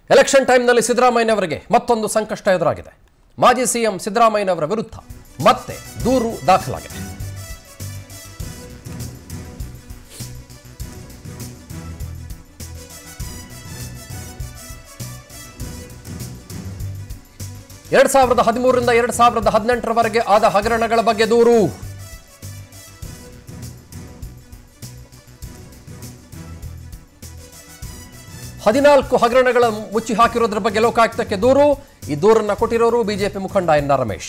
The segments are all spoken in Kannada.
ಎಲೆಕ್ಷನ್ ಟೈಮ್ನಲ್ಲಿ ಸಿದ್ದರಾಮಯ್ಯನವರಿಗೆ ಮತ್ತೊಂದು ಸಂಕಷ್ಟ ಎದುರಾಗಿದೆ ಮಾಜಿ ಸಿಎಂ ಸಿದ್ದರಾಮಯ್ಯನವರ ವಿರುದ್ಧ ಮತ್ತೆ ದೂರು ದಾಖಲಾಗಿದೆ ಎರಡ್ ಸಾವಿರದ ಹದಿಮೂರರಿಂದ ಎರಡ್ ಸಾವಿರದ ಹದಿನೆಂಟರವರೆಗೆ ಆದ ಹಗರಣಗಳ ಬಗ್ಗೆ ದೂರು ಹದಿನಾಲ್ಕು ಹಗರಣಗಳ ಮುಚ್ಚಿ ಹಾಕಿರೋದ್ರ ಬಗ್ಗೆ ಲೋಕಾಯುಕ್ತಕ್ಕೆ ದೂರು ಈ ದೂರನ್ನ ಕೊಟ್ಟಿರೋರು ಬಿಜೆಪಿ ಮುಖಂಡ ಎನ್ ಆರ್ ರಮೇಶ್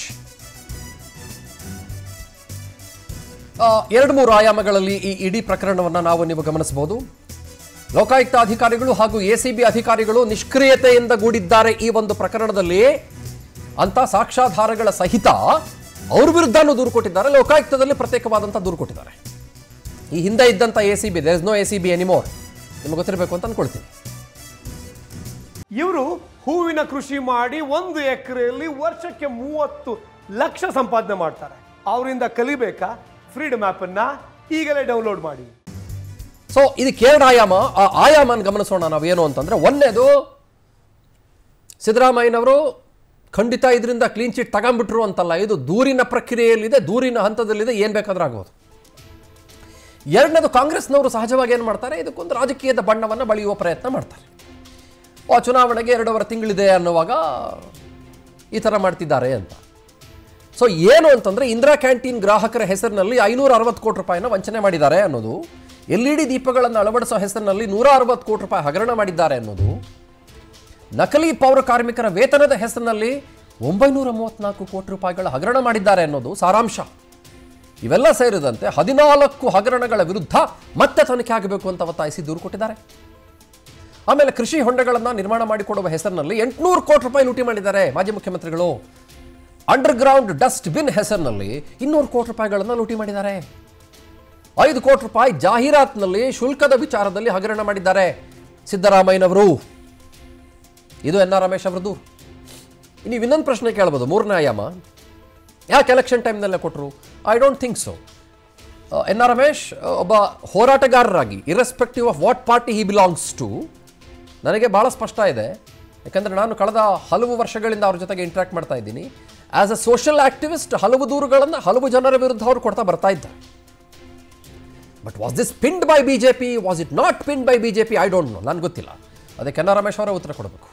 ಆ, ಎರಡು ಮೂರು ಆಯಾಮಗಳಲ್ಲಿ ಈ ಇಡೀ ಪ್ರಕರಣವನ್ನು ನಾವು ನೀವು ಗಮನಿಸಬಹುದು ಲೋಕಾಯುಕ್ತ ಅಧಿಕಾರಿಗಳು ಹಾಗೂ ಎಸಿಬಿ ಅಧಿಕಾರಿಗಳು ನಿಷ್ಕ್ರಿಯತೆಯಿಂದ ಗೂಡಿದ್ದಾರೆ ಈ ಒಂದು ಪ್ರಕರಣದಲ್ಲಿ ಅಂತ ಸಾಕ್ಷ್ಯಾಧಾರಗಳ ಸಹಿತ ಅವ್ರ ವಿರುದ್ಧನೂ ದೂರು ಕೊಟ್ಟಿದ್ದಾರೆ ಲೋಕಾಯುಕ್ತದಲ್ಲಿ ಪ್ರತ್ಯೇಕವಾದಂಥ ದೂರು ಕೊಟ್ಟಿದ್ದಾರೆ ಈ ಹಿಂದೆ ಇದ್ದಂಥ A C B there is no A C B anymore ನಿಮಗೆ ಗೊತ್ತಿರಬೇಕು ಅಂತ ಅನ್ಕೊಳ್ತೀನಿ ಇವರು ಹೂವಿನ ಕೃಷಿ ಮಾಡಿ ಒಂದು ಎಕರೆಯಲ್ಲಿ ವರ್ಷಕ್ಕೆ ಮೂವತ್ತು ಲಕ್ಷ ಸಂಪಾದನೆ ಮಾಡ್ತಾರೆ ಅವರಿಂದ ಕಲಿಬೇಕಾ ಫ್ರೀಡಮ್ ಅನ್ನ ಈಗಲೇ ಡೌನ್ಲೋಡ್ ಮಾಡಿ ಸೊ ಇದಕ್ಕೆ ಎರಡು ಆಯಾಮ ಆ ಆಯಾಮನ ಗಮನಿಸೋಣ ನಾವು ಏನು ಅಂತಂದ್ರೆ ಒಂದೇದು ಸಿದ್ದರಾಮಯ್ಯನವರು ಖಂಡಿತ ಇದರಿಂದ ಕ್ಲೀನ್ ಚಿಟ್ ತಗೊಂಡ್ಬಿಟ್ರು ಅಂತಲ್ಲ ಇದು ದೂರಿನ ಪ್ರಕ್ರಿಯೆಯಲ್ಲಿದೆ ದೂರಿನ ಹಂತದಲ್ಲಿದೆ ಏನು ಬೇಕಾದ್ರೂ ಆಗ್ಬೋದು ಎರಡನೇದು ಕಾಂಗ್ರೆಸ್ನವರು ಸಹಜವಾಗಿ ಏನು ಮಾಡ್ತಾರೆ ಇದಕ್ಕೊಂದು ರಾಜಕೀಯದ ಬಣ್ಣವನ್ನು ಬಳಿಯುವ ಪ್ರಯತ್ನ ಮಾಡ್ತಾರೆ ಆ ಚುನಾವಣೆಗೆ ಎರಡೂವರೆ ತಿಂಗಳಿದೆ ಅನ್ನುವಾಗ ಈ ಥರ ಮಾಡ್ತಿದ್ದಾರೆ ಅಂತ ಸೊ ಏನು ಅಂತಂದ್ರೆ ಇಂದಿರಾ ಕ್ಯಾಂಟೀನ್ ಗ್ರಾಹಕರ ಹೆಸರಿನಲ್ಲಿ ಐನೂರ ಅರವತ್ತು ಕೋಟಿ ರೂಪಾಯಿನ ವಂಚನೆ ಮಾಡಿದ್ದಾರೆ ಅನ್ನೋದು ಎಲ್ ಇ ಡಿ ದೀಪಗಳನ್ನು ಅಳವಡಿಸೋ ಹೆಸರಿನಲ್ಲಿ ನೂರ ಅರವತ್ತು ಕೋಟಿ ರೂಪಾಯಿ ಹಗರಣ ಮಾಡಿದ್ದಾರೆ ಅನ್ನೋದು ನಕಲಿ ಪೌರ ಕಾರ್ಮಿಕರ ವೇತನದ ಹೆಸರಿನಲ್ಲಿ ಒಂಬೈನೂರ ಮೂವತ್ನಾಲ್ಕು ಕೋಟಿ ರೂಪಾಯಿಗಳ ಹಗರಣ ಮಾಡಿದ್ದಾರೆ ಅನ್ನೋದು ಸಾರಾಂಶ ಇವೆಲ್ಲ ಸೇರಿದಂತೆ ಹದಿನಾಲ್ಕು ಹಗರಣಗಳ ವಿರುದ್ಧ ಮತ್ತೆ ತನಿಖೆ ಆಗಬೇಕು ಅಂತ ಒತ್ತಾಯಿಸಿ ದೂರು ಕೊಟ್ಟಿದ್ದಾರೆ ಆಮೇಲೆ ಕೃಷಿ ಹೊಂಡಗಳನ್ನು ನಿರ್ಮಾಣ ಮಾಡಿಕೊಡುವ ಹೆಸರಿನಲ್ಲಿ ಎಂಟುನೂರು ಕೋಟಿ ರೂಪಾಯಿ ಲೂಟಿ ಮಾಡಿದ್ದಾರೆ ಮಾಜಿ ಮುಖ್ಯಮಂತ್ರಿಗಳು ಅಂಡರ್ ಗ್ರೌಂಡ್ ಡಸ್ಟ್ ಬಿನ್ ಹೆಸರಿನಲ್ಲಿ ಇನ್ನೂರು ಕೋಟಿ ರೂಪಾಯಿಗಳನ್ನು ಲೂಟಿ ಮಾಡಿದ್ದಾರೆ ಐದು ಕೋಟಿ ರೂಪಾಯಿ ಜಾಹೀರಾತಿನಲ್ಲಿ ಶುಲ್ಕದ ವಿಚಾರದಲ್ಲಿ ಹಗರಣ ಮಾಡಿದ್ದಾರೆ ಸಿದ್ದರಾಮಯ್ಯನವರು ಇದು ಎನ್ ಆರ್ ರಮೇಶ್ ಅವರದ್ದು ನೀವು ಇನ್ನೊಂದು ಪ್ರಶ್ನೆ ಕೇಳ್ಬೋದು ಮೂರನೇ ಆಯಾಮ ಯಾಕೆ ಎಲೆಕ್ಷನ್ ಟೈಮ್ನಲ್ಲೇ ಕೊಟ್ಟರು I don't think so N R Ramesh ಒಬ್ಬ ಹೋರಾಟಗಾರರಾಗಿ irrespective of what party he belongs to ನನಗೆ ಭಾಳ ಸ್ಪಷ್ಟ ಇದೆ ಯಾಕಂದರೆ ನಾನು ಕಳೆದ ಹಲವು ವರ್ಷಗಳಿಂದ ಅವ್ರ ಜೊತೆಗೆ ಇಂಟ್ರಾಕ್ಟ್ ಮಾಡ್ತಾ ಇದ್ದೀನಿ ಆಸ್ ಅ ಸೋಷಿಯಲ್ ಆಕ್ಟಿವಿಸ್ಟ್ ಹಲವು ದೂರುಗಳನ್ನು ಹಲವು ಜನರ ವಿರುದ್ಧ ಅವರು ಕೊಡ್ತಾ ಬರ್ತಾ ಇದ್ದಾರೆ but was this pinned by B J P was it not pinned by B J P I don't know ನನಗೆ ಗೊತ್ತಿಲ್ಲ ಅದಕ್ಕೆ ಎನ್ ಆರ್ ರಮೇಶ್ ಅವರೇ ಉತ್ತರ ಕೊಡಬೇಕು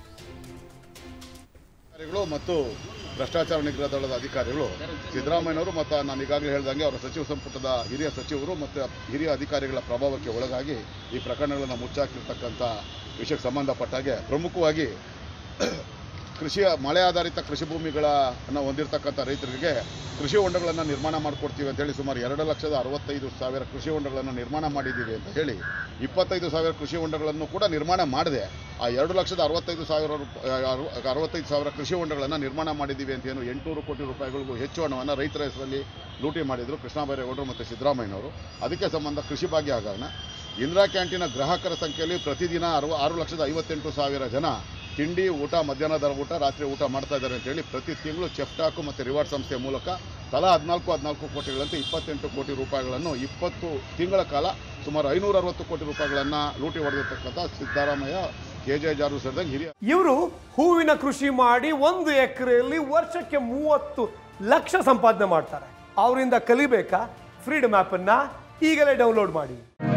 ಅಧಿಕಾರಿಗಳು ಮತ್ತು ಭ್ರಷ್ಟಾಚಾರ ನಿಗ್ರಹ ದಳದ ಅಧಿಕಾರಿಗಳು ಸಿದ್ದರಾಮಯ್ಯನವರು ಮತ್ತು ನಾನು ಈಗಾಗಲೇ ಹೇಳ್ದಂಗೆ ಅವರ ಸಚಿವ ಸಂಪುಟದ ಹಿರಿಯ ಸಚಿವರು ಮತ್ತು ಹಿರಿಯ ಅಧಿಕಾರಿಗಳ ಪ್ರಭಾವಕ್ಕೆ ಒಳಗಾಗಿ ಈ ಪ್ರಕರಣಗಳನ್ನು ಮುಚ್ಚಾಕಿರ್ತಕ್ಕಂಥ ವಿಷಯಕ್ಕೆ ಸಂಬಂಧಪಟ್ಟ ಹಾಗೆ ಪ್ರಮುಖವಾಗಿ ಕೃಷಿಯ ಮಳೆ ಆಧಾರಿತ ಕೃಷಿ ಭೂಮಿಗಳನ್ನು ಹೊಂದಿರತಕ್ಕಂಥ ರೈತರಿಗೆ ಕೃಷಿ ಹೊಂಡಗಳನ್ನು ನಿರ್ಮಾಣ ಮಾಡಿಕೊಡ್ತೀವಿ ಅಂತೇಳಿ ಸುಮಾರು ಎರಡು ಲಕ್ಷದ ಅರವತ್ತೈದು ಸಾವಿರ ಕೃಷಿ ಹೊಂಡಗಳನ್ನು ನಿರ್ಮಾಣ ಮಾಡಿದ್ದೀವಿ ಅಂತ ಹೇಳಿ ಇಪ್ಪತ್ತೈದು ಸಾವಿರ ಕೃಷಿ ಹೊಂಡಗಳನ್ನು ಕೂಡ ನಿರ್ಮಾಣ ಮಾಡಿದೆ ಆ ಎರಡು ಲಕ್ಷದ ಅರವತ್ತೈದು ಸಾವಿರ ರೂಪಾಯಿ ಅರವತ್ತೈದು ಸಾವಿರ ಕೃಷಿ ಹೊಂಡಗಳನ್ನು ನಿರ್ಮಾಣ ಮಾಡಿದ್ದೀವಿ ಅಂತ ಏನು ಎಂಟುನೂರು ಕೋಟಿ ರೂಪಾಯಿಗಳಿಗೂ ಹೆಚ್ಚು ಹಣವನ್ನು ರೈತರ ಹೆಸರಲ್ಲಿ ಲೂಟಿ ಮಾಡಿದರು ಕೃಷ್ಣ ಬೈರೇಗೌಡರು ಮತ್ತು ಸಿದ್ದರಾಮಯ್ಯನವರು ಅದಕ್ಕೆ ಸಂಬಂಧ ಕೃಷಿ ಭಾಗ್ಯ ಹಗರಣ ಇಂದಿರಾ ಕ್ಯಾಂಟೀನ ಗ್ರಾಹಕರ ಸಂಖ್ಯೆಯಲ್ಲಿ ಪ್ರತಿದಿನ ಅರವ ಆರು ಲಕ್ಷದ ಐವತ್ತೆಂಟು ಸಾವಿರ ಜನ ತಿಂಡಿ ಊಟ ಮಧ್ಯಾಹ್ನದ ಊಟ ರಾತ್ರಿ ಊಟ ಮಾಡ್ತಾ ಇದ್ದಾರೆ ಅಂತೇಳಿ ಪ್ರತಿ ತಿಂಗಳು ಚೆಫ್ಟಾಕು ಮತ್ತು ರಿವಾರ್ಡ್ ಸಂಸ್ಥೆಯ ಮೂಲಕ ತಲಾ ಹದಿನಾಲ್ಕು ಹದಿನಾಲ್ಕು ಕೋಟಿಗಳಂತೆ ಇಪ್ಪತ್ತೆಂಟು ಕೋಟಿ ರೂಪಾಯಿಗಳನ್ನು ಇಪ್ಪತ್ತು ತಿಂಗಳ ಕಾಲ ಸುಮಾರು ಐನೂರ ಅರವತ್ತು ಕೋಟಿ ರೂಪಾಯಿಗಳನ್ನು ಲೂಟಿ ಹೊಡೆದಿರ್ತಕ್ಕಂಥ ಸಿದ್ದರಾಮಯ್ಯ ಕೆ ಜೆ ಜಾರು ಸೇರಿದಂಗೆ ಹಿರಿಯ ಇವರು ಹೂವಿನ ಕೃಷಿ ಮಾಡಿ ಒಂದು ಎಕರೆಯಲ್ಲಿ ವರ್ಷಕ್ಕೆ ಮೂವತ್ತು ಲಕ್ಷ ಸಂಪಾದನೆ ಮಾಡ್ತಾರೆ ಅವರಿಂದ ಕಲಿಬೇಕಾ ಫ್ರೀಡಮ್ ಅನ್ನ ಈಗಲೇ ಡೌನ್ಲೋಡ್ ಮಾಡಿ